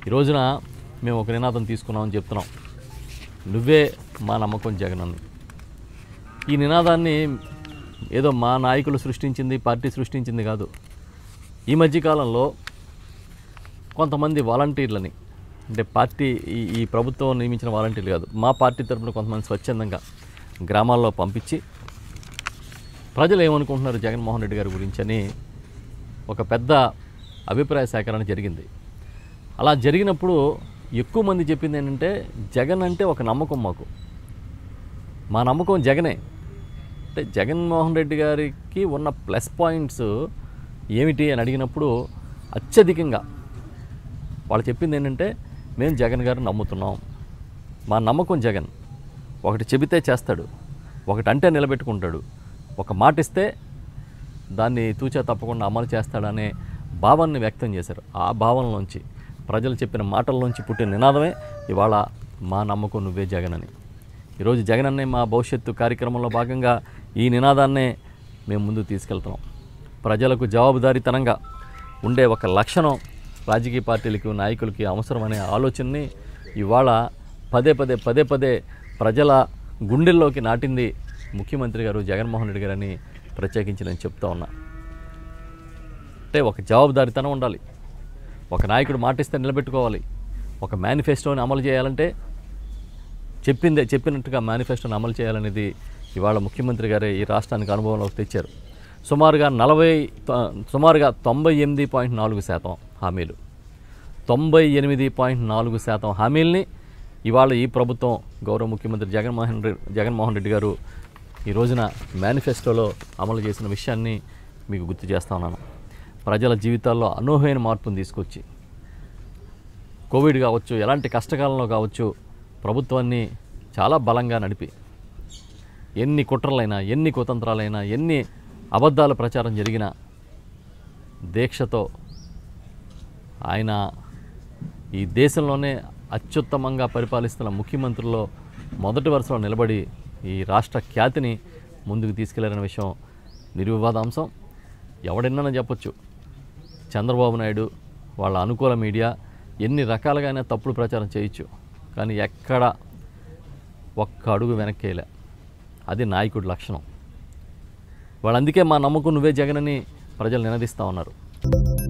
ఈ రోజున మేము ఒక నినాదం తీసుకున్నామని చెప్తున్నాం నువ్వే మా నమ్మకం జగనన్న ఈ నినాదాన్ని ఏదో మా నాయకులు సృష్టించింది పార్టీ సృష్టించింది కాదు ఈ మధ్యకాలంలో కొంతమంది వాలంటీర్లని అంటే పార్టీ ఈ ఈ ప్రభుత్వం నియమించిన వాలంటీర్లు కాదు మా పార్టీ తరపున కొంతమంది స్వచ్ఛందంగా గ్రామాల్లో పంపించి ప్రజలు ఏమనుకుంటున్నారు జగన్మోహన్ రెడ్డి గారి గురించి అని ఒక పెద్ద అభిప్రాయ సేకరణ జరిగింది అలా జరిగినప్పుడు ఎక్కువ మంది చెప్పింది ఏంటంటే జగన్ అంటే ఒక నమ్మకం మాకు మా నమ్మకం జగనే అంటే జగన్మోహన్ రెడ్డి గారికి ఉన్న ప్లస్ పాయింట్స్ ఏమిటి అని అడిగినప్పుడు అత్యధికంగా వాళ్ళు చెప్పింది ఏంటంటే మేము జగన్ గారిని నమ్ముతున్నాం మా నమ్మకం జగన్ ఒకటి చెబితే చేస్తాడు ఒకటి అంటే నిలబెట్టుకుంటాడు ఒక మాట ఇస్తే దాన్ని తూచా తప్పకుండా అమలు చేస్తాడనే భావాన్ని వ్యక్తం చేశారు ఆ భావనలోంచి ప్రజలు చెప్పిన మాటల్లోంచి పుట్టిన నినాదమే ఇవాళ మా నమ్మకం నువ్వే జగన్ అని ఈరోజు జగన్ అనే మా భవిష్యత్తు కార్యక్రమంలో భాగంగా ఈ నినాదాన్నే మేము ముందుకు తీసుకెళ్తున్నాం ప్రజలకు జవాబుదారీతనంగా ఉండే ఒక లక్షణం రాజకీయ పార్టీలకి నాయకులకి అవసరమనే ఆలోచనని ఇవాళ పదే పదే పదే పదే ప్రజల గుండెల్లోకి నాటింది ముఖ్యమంత్రి గారు జగన్మోహన్ రెడ్డి గారని ప్రత్యేకించి నేను చెప్తా ఉన్నా అంటే ఒక జవాబుదారీతనం ఉండాలి ఒక నాయకుడు మాటిస్తే నిలబెట్టుకోవాలి ఒక మేనిఫెస్టోని అమలు చేయాలంటే చెప్పిందే చెప్పినట్టుగా మేనిఫెస్టోని అమలు చేయాలనేది ఇవాళ ముఖ్యమంత్రి గారే ఈ రాష్ట్రానికి అనుభవంలోకి తెచ్చారు సుమారుగా నలభై తొ- సుమారుగా తొంభై ఎనిమిది పాయింట్ నాలుగు శాతం హామీలు తొంభై ఎనిమిది పాయింట్ నాలుగు శాతం హామీల్ని ఇవాళ ఈ ప్రభుత్వం గౌరవ ముఖ్యమంత్రి జగన్మోహన్ రెడ్డి జగన్మోహన్ రెడ్డి గారు ఈ రోజున మేనిఫెస్టోలో అమలు చేసిన విషయాన్ని మీకు గుర్తు చేస్తా ఉన్నాను ప్రజల జీవితాల్లో అనూహ్యమైన మార్పును తీసుకొచ్చి కోవిడ్ కావచ్చు ఎలాంటి కష్టకాలంలో కావచ్చు ప్రభుత్వాన్ని చాలా బలంగా నడిపి ఎన్ని కుట్రలైనా ఎన్ని కుతంత్రాలైనా ఎన్ని అబద్ధాల ప్రచారం జరిగినా దీక్షతో ఆయన ఈ దేశంలోనే అత్యుత్తమంగా పరిపాలిస్తున్న ముఖ్యమంత్రుల్లో మొదటి వరుసలో నిలబడి ఈ రాష్ట్ర ఖ్యాతిని ముందుకు తీసుకెళ్లారనే విషయం నిర్వివాదాంశం ఎవడెన్నా చెప్పొచ్చు చంద్రబాబు నాయుడు వాళ్ళ అనుకూల మీడియా ఎన్ని రకాలుగానే తప్పుడు ప్రచారం చేయొచ్చు కానీ ఎక్కడ ఒక్క అడుగు వెనక్కేయలే అది నాయకుడి లక్షణం వాళ్ళందుకే మా నమ్మకం నువ్వే జగనని ప్రజలు నినదిస్తూ ఉన్నారు